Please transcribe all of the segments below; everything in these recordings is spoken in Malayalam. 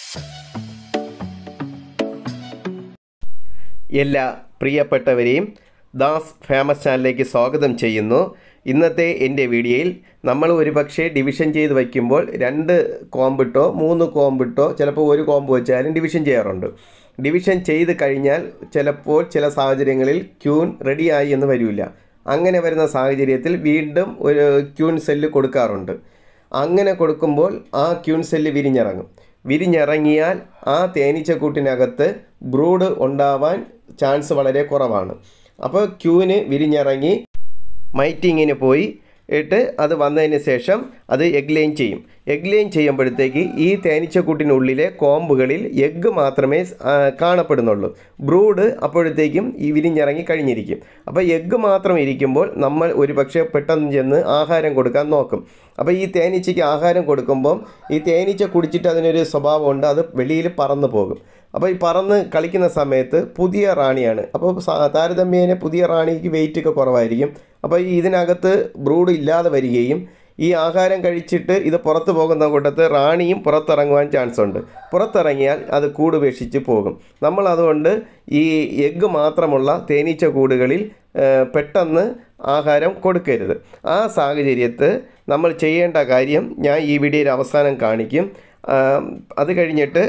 എല്ലാ പ്രിയപ്പെട്ടവരെയും ദാസ് ഫേമസ് ചാനലിലേക്ക് സ്വാഗതം ചെയ്യുന്നു ഇന്നത്തെ എൻ്റെ വീഡിയോയിൽ നമ്മൾ ഒരുപക്ഷെ ഡിവിഷൻ ചെയ്ത് വയ്ക്കുമ്പോൾ രണ്ട് കോമ്പിട്ടോ മൂന്ന് കോമ്പിട്ടോ ചിലപ്പോൾ ഒരു കോമ്പ് വെച്ചാലും ഡിവിഷൻ ചെയ്യാറുണ്ട് ഡിവിഷൻ ചെയ്ത് കഴിഞ്ഞാൽ ചിലപ്പോൾ ചില സാഹചര്യങ്ങളിൽ ക്യൂൻ റെഡിയായി എന്ന് വരില്ല അങ്ങനെ വരുന്ന സാഹചര്യത്തിൽ വീണ്ടും ഒരു ക്യൂൻ സെല്ല് കൊടുക്കാറുണ്ട് അങ്ങനെ കൊടുക്കുമ്പോൾ ആ ക്യൂൻ സെല്ല് വിരിഞ്ഞിറങ്ങും വിരിഞ്ഞിറങ്ങിയാൽ ആ തേനീച്ചക്കൂട്ടിനകത്ത് ബ്രൂഡ് ഉണ്ടാവാൻ ചാൻസ് വളരെ കുറവാണ് അപ്പോൾ ക്യൂന് വിരിഞ്ഞിറങ്ങി മൈറ്റിങ്ങിന് പോയി ഇട്ട് അത് വന്നതിന് ശേഷം അത് എഗ് ലൈൻ ചെയ്യും എഗ് ലൈൻ ചെയ്യുമ്പോഴത്തേക്ക് ഈ തേനീച്ചക്കൂട്ടിനുള്ളിലെ കോമ്പുകളിൽ എഗ്ഗ് മാത്രമേ ആ, കാണപ്പെടുന്നുള്ളൂ ബ്രൂഡ് അപ്പോഴത്തേക്കും ഈ വിരിഞ്ഞിറങ്ങി കഴിഞ്ഞിരിക്കും അപ്പോൾ എഗ്ഗ് മാത്രം ഇരിക്കുമ്പോൾ നമ്മൾ ഒരു പക്ഷേ പെട്ടെന്ന് ചെന്ന് ആഹാരം കൊടുക്കാൻ നോക്കും അപ്പോൾ ഈ തേനീച്ചയ്ക്ക് ആഹാരം കൊടുക്കുമ്പം ഈ തേനീച്ച കുടിച്ചിട്ട് അതിനൊരു സ്വഭാവമുണ്ട് അത് വെളിയിൽ പറന്നു പോകും അപ്പോൾ ഈ പറന്ന് കളിക്കുന്ന സമയത്ത് പുതിയ റാണിയാണ് അപ്പോൾ സാ- താരതമ്യേന പുതിയ റാണിക്ക് വെയിറ്റ് ഒക്കെ കുറവായിരിക്കും അപ്പോൾ ഈ ഇതിനകത്ത് ബ്രൂഡ് ഇല്ലാതെ വരികയും ഈ ആഹാരം കഴിച്ചിട്ട് ഇത് പുറത്ത് പോകുന്ന കൂട്ടത്ത് റാണിയും പുറത്തിറങ്ങുവാൻ ചാൻസ് ഉണ്ട് പുറത്തിറങ്ങിയാൽ അത് കൂട് ഉപേക്ഷിച്ച് പോകും നമ്മൾ അതുകൊണ്ട് ഈ എഗ്ഗ് മാത്രമുള്ള തേനീച്ച കൂടുകളിൽ ആ, പെട്ടെന്ന് ആഹാരം കൊടുക്കരുത് ആ സാഹചര്യത്ത് നമ്മൾ ചെയ്യേണ്ട കാര്യം ഞാൻ ഈ വീഡിയോയിൽ അവസാനം കാണിക്കും ആ, അത് കഴിഞ്ഞിട്ട്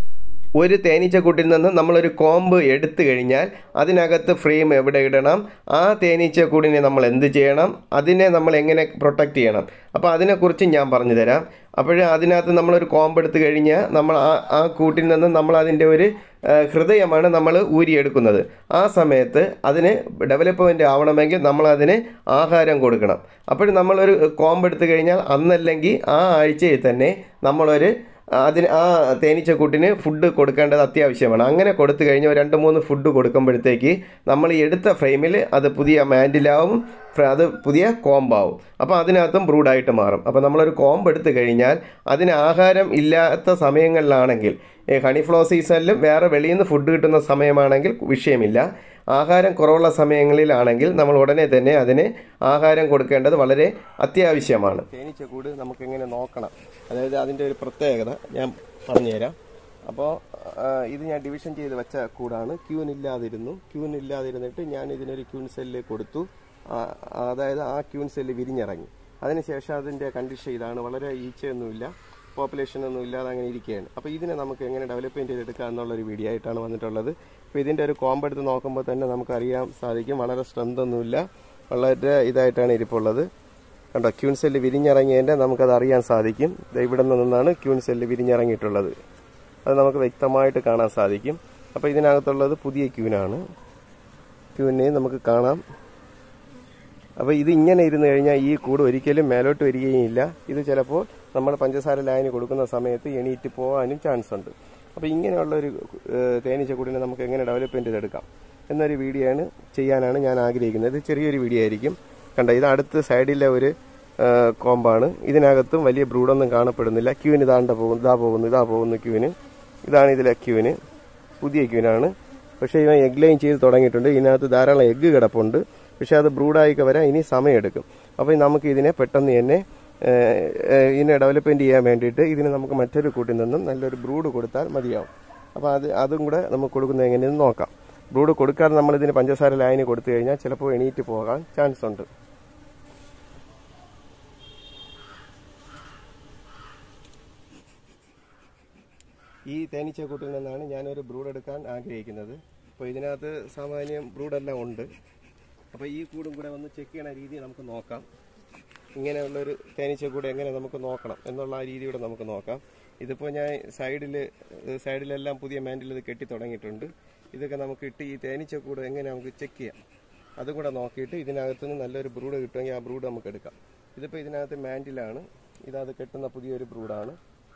ഒരു തേനീച്ചക്കൂട്ടിൽ നിന്ന് നമ്മളൊരു കോമ്പ് എടുത്തു കഴിഞ്ഞാൽ അതിനകത്ത് ഫ്രെയിം എവിടെ ഇടണം ആ തേനീച്ചക്കൂടിനെ നമ്മൾ എന്ത് ചെയ്യണം അതിനെ നമ്മൾ എങ്ങനെ പ്രൊട്ടക്റ്റ് ചെയ്യണം അപ്പോൾ അതിനെക്കുറിച്ച് ഞാൻ പറഞ്ഞു തരാം അപ്പോൾ അതിനകത്ത് നമ്മളൊരു കോമ്പ് എടുത്തു കഴിഞ്ഞാൽ നമ്മൾ ആ ആ കൂട്ടിൽ നിന്ന് നമ്മൾ അതിൻ്റെ ഒരു ആ, ഹൃദയമാണ് നമ്മൾ ഊരിയെടുക്കുന്നത് ആ സമയത്ത് അതിന് ഡെവലപ്മെൻറ്റ് ആവണമെങ്കിൽ നമ്മളതിന് ആഹാരം കൊടുക്കണം അപ്പോൾ നമ്മളൊരു കോമ്പ് എടുത്തു കഴിഞ്ഞാൽ അന്നല്ലെങ്കിൽ ആ ആഴ്ചയിൽ തന്നെ നമ്മളൊരു അതിന് ആ തേനീച്ചക്കൂട്ടിന് ഫുഡ് കൊടുക്കേണ്ടത് അത്യാവശ്യമാണ് അങ്ങനെ കൊടുത്തു കഴിഞ്ഞാൽ ഒരു രണ്ട് മൂന്ന് ഫുഡ് കൊടുക്കുമ്പോഴത്തേക്ക് നമ്മൾ ഈ എടുത്ത ഫ്രെയിമിൽ അത് പുതിയ മാൻഡിലാവും ഫ്ര- അത് പുതിയ കോമ്പാവും അപ്പോൾ അതിനകത്തും ബ്രൂഡായിട്ട് മാറും അപ്പോൾ നമ്മളൊരു കോമ്പ് എടുത്തു കഴിഞ്ഞാൽ അതിന് ആഹാരം ഇല്ലാത്ത സമയങ്ങളിലാണെങ്കിൽ ഈ ഹണി ഫ്ലോ സീസണിലും വേറെ വെളിയിൽ നിന്ന് ഫുഡ് കിട്ടുന്ന സമയമാണെങ്കിൽ വിഷയമില്ല ആഹാരം കുറവുള്ള സമയങ്ങളിലാണെങ്കിൽ നമ്മൾ ഉടനെ തന്നെ അതിന് ആഹാരം കൊടുക്കേണ്ടത് വളരെ അത്യാവശ്യമാണ് തേനീച്ചക്കൂട് നമുക്ക് എങ്ങനെ നോക്കണം അതായത് അതിൻ്റെ ഒരു പ്രത്യേകത ഞാൻ പറഞ്ഞുതരാം അപ്പോൾ ഇത് ഞാൻ ഡിവിഷൻ ചെയ്ത് വെച്ച കൂടാണ് ക്യൂൻ ഇല്ലാതിരുന്നു ക്യൂൻ ഇല്ലാതിരുന്നിട്ട് ഞാൻ ഇതിനൊരു ക്യൂൻ സെല്ല് കൊടുത്തു ആ, അതായത് ആ ക്യൂൻ സെല്ല് വിരിഞ്ഞിറങ്ങി അതിനുശേഷം അതിൻ്റെ കണ്ടീഷൻ ഇതാണ് വളരെ ഈച്ചയൊന്നുമില്ല പോപ്പുലേഷൻ ഒന്നും ഇല്ലാതെ അങ്ങനെ ഇരിക്കുകയാണ് അപ്പോൾ ഇതിനെ നമുക്ക് എങ്ങനെ ഡെവലപ്മെൻറ്റ് ചെയ്തെടുക്കുക എന്നുള്ളൊരു വീഡിയോ ആയിട്ടാണ് വന്നിട്ടുള്ളത് അപ്പോൾ ഇതിൻ്റെ ഒരു കോമ്പ് എടുത്ത് നോക്കുമ്പോൾ തന്നെ നമുക്കറിയാൻ സാധിക്കും വളരെ സ്ട്രെങ്ത് ഒന്നുമില്ല വളരെ ഇതായിട്ടാണ് ഇരിപ്പുള്ളത് കണ്ടോ ക്യൂൻ സെല്ല് വിരിഞ്ഞിറങ്ങിയതിൻ്റെ നമുക്കത് അറിയാൻ സാധിക്കും ദേ ഇവിടെ നിന്നാണ് ക്യൂൻ സെല്ല് വിരിഞ്ഞിറങ്ങിയിട്ടുള്ളത് അത് നമുക്ക് വ്യക്തമായിട്ട് കാണാൻ സാധിക്കും അപ്പോൾ ഇതിനകത്തുള്ളത് പുതിയ ക്യൂനാണ് ക്യൂനെ നമുക്ക് കാണാം അപ്പോൾ ഇത് ഇങ്ങനെ ഇരുന്ന് കഴിഞ്ഞാൽ ഈ കൂട് ഒരിക്കലും മേലോട്ട് വരികയും ഇല്ല ഇത് ചിലപ്പോൾ നമ്മൾ പഞ്ചസാര ലായനി കൊടുക്കുന്ന സമയത്ത് എണീറ്റ് പോകാനും ചാൻസ് ഉണ്ട് അപ്പോൾ ഇങ്ങനെയുള്ള ഒരു തേനീച്ചക്കൂടിനെ നമുക്ക് എങ്ങനെ ഡെവലപ്മെൻറ്റ് ചെയ്തെടുക്കാം എന്നൊരു വീഡിയോ ആണ് ചെയ്യാനാണ് ഞാൻ ആഗ്രഹിക്കുന്നത് ഇത് ചെറിയൊരു വീഡിയോ ആയിരിക്കും കണ്ട ഇത് അടുത്ത സൈഡിലെ ഒരു ആ, കോമ്പാണ് ഇതിനകത്തും വലിയ ബ്രൂഡൊന്നും കാണപ്പെടുന്നില്ല ക്യൂവിന് ഇതാണ്ട പോകുന്നു ഇതാ പോകുന്നു ഇതാ പോകുന്നു ക്യൂവിന് ഇതാണ് ഇതിലെ ക്യൂവിന് പുതിയ ക്യൂവിനാണ് പക്ഷേ ഇവൻ എഗ് ലൈൻ ചെയ്ത് തുടങ്ങിയിട്ടുണ്ട് ഇതിനകത്ത് ധാരാളം എഗ്ഗ് കിടപ്പുണ്ട് പക്ഷേ അത് ബ്രൂഡായിക്കെ വരാൻ ഇനി സമയമെടുക്കും അപ്പോൾ നമുക്ക് ഇതിനെ പെട്ടെന്ന് തന്നെ ഏഹ്, ഏഹ്, ഇതിനെ ഡെവലപ്മെൻറ്റ് ചെയ്യാൻ വേണ്ടിയിട്ട് ഇതിന് നമുക്ക് മറ്റൊരു കൂട്ടിൽ നിന്നും നല്ലൊരു ബ്രൂഡ് കൊടുത്താൽ മതിയാവും അപ്പോൾ അത് അതും കൂടെ നമുക്ക് കൊടുക്കുന്നത് എങ്ങനെയെന്ന് നോക്കാം ബ്രൂഡ് കൊടുക്കാതെ നമ്മൾ ഇതിന് പഞ്ചസാര ലായനി കൊടുത്തു കഴിഞ്ഞാൽ ചിലപ്പോൾ എണീറ്റ് പോകാൻ ചാൻസ് ഉണ്ട് ഈ തേനീച്ചക്കൂട്ടിൽ നിന്നാണ് ഞാനൊരു ബ്രൂഡ് എടുക്കാൻ ആഗ്രഹിക്കുന്നത് അപ്പോൾ ഇതിനകത്ത് സാമാന്യം ബ്രൂഡെല്ലാം ഉണ്ട് അപ്പോൾ ഈ കൂടും കൂടെ ഒന്ന് ചെക്ക് ചെയ്യണ രീതി നമുക്ക് നോക്കാം ഇങ്ങനെയുള്ളൊരു തേനീച്ചക്കൂട് എങ്ങനെ നമുക്ക് നോക്കണം എന്നുള്ള ആ രീതി കൂടെ നമുക്ക് നോക്കാം ഇതിപ്പോൾ ഞാൻ സൈഡിൽ സൈഡിലെല്ലാം പുതിയ മാൻഡിൽ ഇത് കെട്ടി തുടങ്ങിയിട്ടുണ്ട് ഇതൊക്കെ നമുക്ക് ഇട്ട് ഈ തേനീച്ചക്കൂട് എങ്ങനെ നമുക്ക് ചെക്ക് ചെയ്യാം അതും കൂടെ നോക്കിയിട്ട് ഇതിനകത്ത് നിന്ന് നല്ലൊരു ബ്രൂഡ് കിട്ടുമെങ്കിൽ ആ ബ്രൂഡ് നമുക്ക് എടുക്കാം ഇതിപ്പോൾ ഇതിനകത്ത് മാൻഡിലാണ് ഇതത് കെട്ടുന്ന പുതിയൊരു ബ്രൂഡാണ്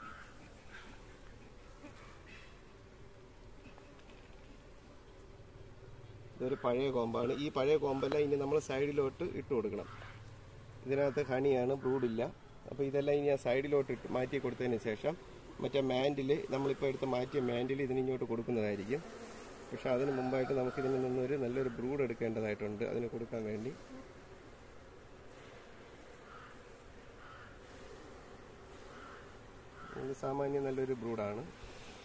ഇതൊരു പഴയ കോമ്പാണ് ഈ പഴയ കോമ്പെല്ലാം ഇനി നമ്മൾ സൈഡിലോട്ട് ഇട്ട് കൊടുക്കണം ഇതിനകത്ത് ഹണിയാണ് ബ്രൂഡില്ല അപ്പോൾ ഇതെല്ലാം ഇനി ആ സൈഡിലോട്ട് ഇട്ട് മാറ്റി കൊടുത്തതിന് ശേഷം മറ്റേ മാൻഡിൽ നമ്മളിപ്പോൾ എടുത്ത് മാറ്റിയ മാൻഡിൽ ഇതിന് ഇങ്ങോട്ട് കൊടുക്കുന്നതായിരിക്കും പക്ഷെ അതിന് മുമ്പായിട്ട് നമുക്ക് ഇതിൽ നിന്നൊരു നല്ലൊരു ബ്രൂഡ് എടുക്കേണ്ടതായിട്ടുണ്ട് അതിന് കൊടുക്കാൻ വേണ്ടി ഇത് സാമാന്യം നല്ലൊരു ബ്രൂഡാണ്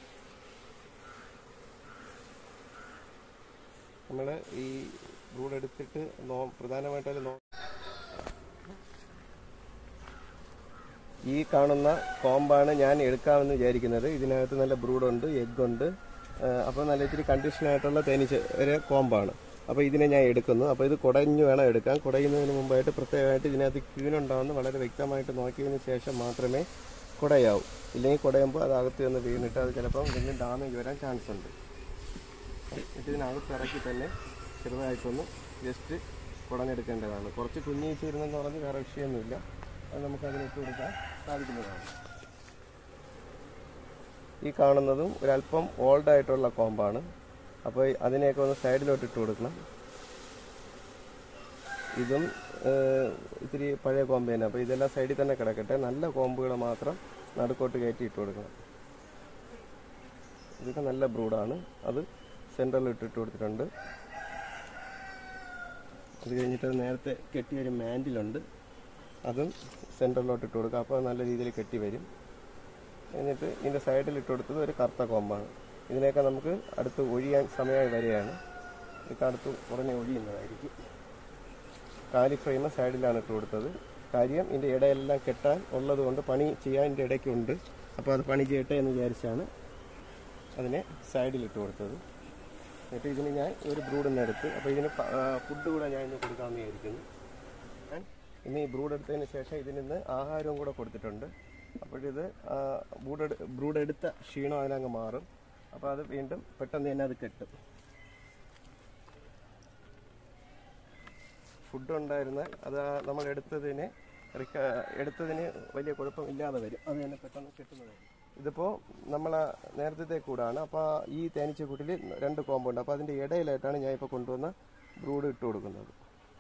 നമ്മൾ ഈ ബ്രൂഡ് എടുത്തിട്ട് നോ പ്രധാനമായിട്ടും നോ ഈ കാണുന്ന കോമ്പാണ് ഞാൻ എടുക്കാമെന്ന് വിചാരിക്കുന്നത് ഇതിനകത്ത് നല്ല ബ്രൂഡുണ്ട് എഗ്ഗുണ്ട് അപ്പോൾ നല്ല ഇച്ചിരി കണ്ടീഷനായിട്ടുള്ള തേനീച്ച ഒരു കോമ്പാണ് അപ്പോൾ ഇതിനെ ഞാൻ എടുക്കുന്നു അപ്പോൾ ഇത് കുടഞ്ഞു വേണം എടുക്കാൻ കുടയുന്നതിന് മുമ്പായിട്ട് പ്രത്യേകമായിട്ട് ഇതിനകത്ത് ക്യൂനുണ്ടാവുന്ന വളരെ വ്യക്തമായിട്ട് നോക്കിയതിന് ശേഷം മാത്രമേ കുടയാവൂ ഇല്ലെങ്കിൽ കുടയുമ്പോൾ അത് അകത്ത് നിന്ന് വീണിട്ട് അത് ചിലപ്പം എന്തെങ്കിലും ഡാമേജ് വരാൻ ചാൻസ് ഉണ്ട് എന്നിട്ട് ഇതിനകത്ത് ഇറക്കി തന്നെ ചെറുതായിട്ടൊന്ന് ജസ്റ്റ് കുടഞ്ഞെടുക്കേണ്ടതാണ് കുറച്ച് കുഞ്ഞിച്ചിരുന്നെന്ന് പറഞ്ഞ് വേറെ വിഷയമൊന്നുമില്ല അത് നമുക്ക് അതിനിട്ട് കൊടുക്കാൻ സാധിക്കുന്നതാണ് ഈ കാണുന്നതും ഒരല്പം ഓൾഡ് ആയിട്ടുള്ള കോമ്പാണ് അപ്പോൾ അതിനെയൊക്കെ ഒന്ന് സൈഡിലോട്ട് ഇട്ട് കൊടുക്കണം ഇതും ഏഹ്, ഇത്തിരി പഴയ കോമ്പ് തന്നെ അപ്പോൾ ഇതെല്ലാം സൈഡിൽ തന്നെ കിടക്കട്ടെ നല്ല കോമ്പുകൾ മാത്രം നടുക്കോട്ട് കയറ്റി ഇട്ട് കൊടുക്കണം ഇതൊക്കെ നല്ല ബ്രൂഡാണ് അത് സെൻറ്ററിൽ ഇട്ടിട്ട് കൊടുത്തിട്ടുണ്ട് അത് കഴിഞ്ഞിട്ട് അത് നേരത്തെ കെട്ടിയൊരു മാൻഡിലുണ്ട് അതും സെൻറ്ററിലോട്ട് ഇട്ട് കൊടുക്കുക അപ്പോൾ നല്ല രീതിയിൽ കെട്ടി വരും എന്നിട്ട് ഇതിൻ്റെ സൈഡിൽ ഇട്ട് കൊടുത്തത് ഒരു കറുത്ത കോമ്പാണ് ഇതിനെയൊക്കെ നമുക്ക് അടുത്ത് ഒഴിയാൻ സമയമായി വരികയാണ് ഇതൊക്കെ അടുത്ത് ഉടനെ ഒഴിയുന്നതായിരിക്കും കാലി ഫ്രെയിം സൈഡിലാണ് ഇട്ട് കൊടുത്തത് കാര്യം ഇതിൻ്റെ ഇടയെല്ലാം കെട്ടാൻ ഉള്ളത് കൊണ്ട് പണി ചെയ്യാൻ ഇതിൻ്റെ ഇടയ്ക്കുണ്ട് അപ്പോൾ അത് പണി ചെയ്യട്ടെ എന്ന് വിചാരിച്ചാണ് അതിനെ സൈഡിൽ ഇട്ട് കൊടുത്തത് എന്നിട്ട് ഇതിന് ഞാൻ ഒരു ബ്രൂഡിൽ നിന്ന് എടുത്ത് അപ്പോൾ ഇതിന് ഫുഡ് കൂടെ ഞാൻ ഇന്ന് കൊടുക്കാമെന്ന് വിചാരിക്കുന്നു ഞാൻ ഇനി ഈ ബ്രൂഡ് എടുത്തതിന് ശേഷം ഇതിൽ നിന്ന് ആഹാരവും കൂടെ കൊടുത്തിട്ടുണ്ട് അപ്പോഴിത് ബ്രൂഡ് ബ്രൂഡ് എടുത്ത ക്ഷീണം അതിനങ്ങ് മാറും അപ്പോൾ അത് വീണ്ടും പെട്ടെന്ന് തന്നെ അത് കെട്ടും ഫുഡ് ഉണ്ടായിരുന്നാൽ അത് ആ നമ്മൾ എടുത്തതിന് റിക്ക എടുത്തതിന് വലിയ കുഴപ്പമില്ലാതെ വരും അത് തന്നെ പെട്ടെന്ന് കിട്ടുന്നതായിരിക്കും ഇതിപ്പോൾ നമ്മൾ നേരത്തെ കൂടാണ് അപ്പോൾ ഈ തേനീച്ചക്കൂട്ടിൽ രണ്ട് കോമ്പുണ്ട് അപ്പോൾ അതിൻ്റെ ഇടയിലായിട്ടാണ് ഞാൻ ഇപ്പോൾ കൊണ്ടുവന്ന ബ്രൂഡ് ഇട്ട് കൊടുക്കുന്നത്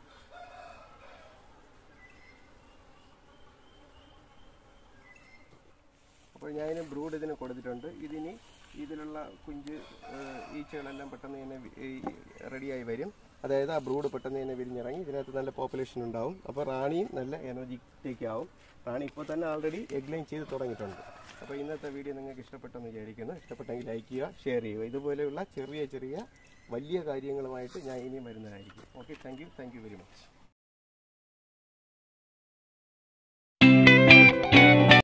അപ്പോൾ ഞാൻ ഇതിന് ബ്രൂഡ് ഇതിന് കൊടുത്തിട്ടുണ്ട് ഇതിന് ഇതിലുള്ള കുഞ്ച് ഏഹ്, ഈച്ചകളെല്ലാം പെട്ടെന്ന് തന്നെ വി- ഈ റെഡിയായി വരും അതായത് ആ ബ്രൂഡ് പെട്ടെന്ന് തന്നെ വിരിഞ്ഞിറങ്ങി ഇതിനകത്ത് നല്ല പോപ്പുലേഷൻ ഉണ്ടാവും അപ്പോൾ റാണിയും നല്ല എനർജറ്റിക് ആവും റാണി ഇപ്പോൾ തന്നെ ആൾറെഡി എഗ് ലൈൻ ചെയ്ത് തുടങ്ങിയിട്ടുണ്ട് അപ്പോൾ ഇന്നത്തെ വീഡിയോ നിങ്ങൾക്ക് ഇഷ്ടപ്പെട്ടെന്ന് വിചാരിക്കുന്നു ഇഷ്ടപ്പെട്ടെങ്കിൽ ലൈക്ക് ചെയ്യുക ഷെയർ ചെയ്യുക ഇതുപോലെയുള്ള ചെറിയ ചെറിയ വലിയ കാര്യങ്ങളുമായിട്ട് ഞാൻ ഇനിയും വരുന്നതായിരിക്കും okay thank you thank you very much